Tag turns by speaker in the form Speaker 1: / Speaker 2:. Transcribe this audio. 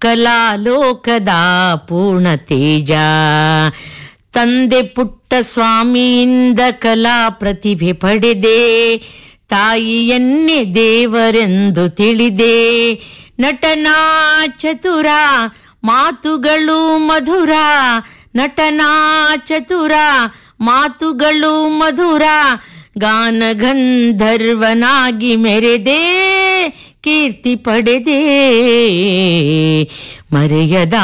Speaker 1: ಕಲಾಲೋಕದ ಪೂರ್ಣ ತೇಜ ತಂದೆ ಪುಟ್ಟ ಸ್ವಾಮಿಯಿಂದ ಕಲಾ ಪ್ರತಿಭೆ ಪಡೆದೆ ತಾಯಿಯನ್ನೇ ದೇವರೆಂದು ತಿಳಿದೆ ನಟನ ಚತುರ ಮಾತುಗಳು ಮಧುರ ನಟನ ಚತುರ ಮಾತುಗಳು ಮಧುರ ಗಾನಗಂಧರ್ವನಾಗಿ ಮೆರೆದೆ ಕೀರ್ತಿ ಪಡೆದೆ ಮರೆಯದ